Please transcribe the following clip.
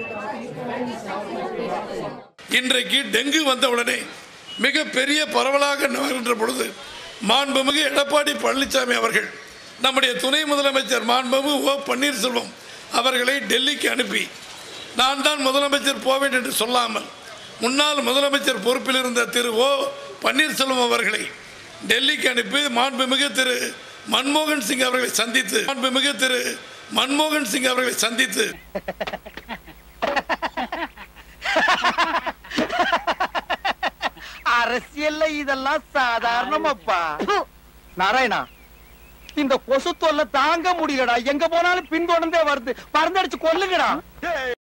இன்றைக்கு டெங்கு வந்தவுடனே மிக பெரிய பரவலாக நகர்கின்ற பொழுது மாண்புமிகு எடப்பாடி பழனிசாமி அவர்கள் நம்முடைய துணை முதலமைச்சர் மாண்புமிகு ஓ பன்னீர்செல்வம் அவர்களை டெல்லிக்கு அனுப்பி நான் தான் முதலமைச்சர் போவேன் என்று சொல்லாமல் முன்னாள் முதலமைச்சர் பொறுப்பில் இருந்த திரு ஓ பன்னீர்செல்வம் அவர்களை டெல்லிக்கு அனுப்பி மாண்புமிகு திரு மன்மோகன் சிங் அவர்களை சந்தித்து மாண்புமிகு திரு மன்மோகன் சிங் அவர்களை சந்தித்து அரசியல்ல இதெல்லாம் சாதாரணமாப்பா நாராயணா இந்த கொசு தொல்லை தாங்க முடியலடா எங்க போனாலும் பின்தொடர்ந்தே வருது பறந்தடிச்சு கொல்லுங்கடா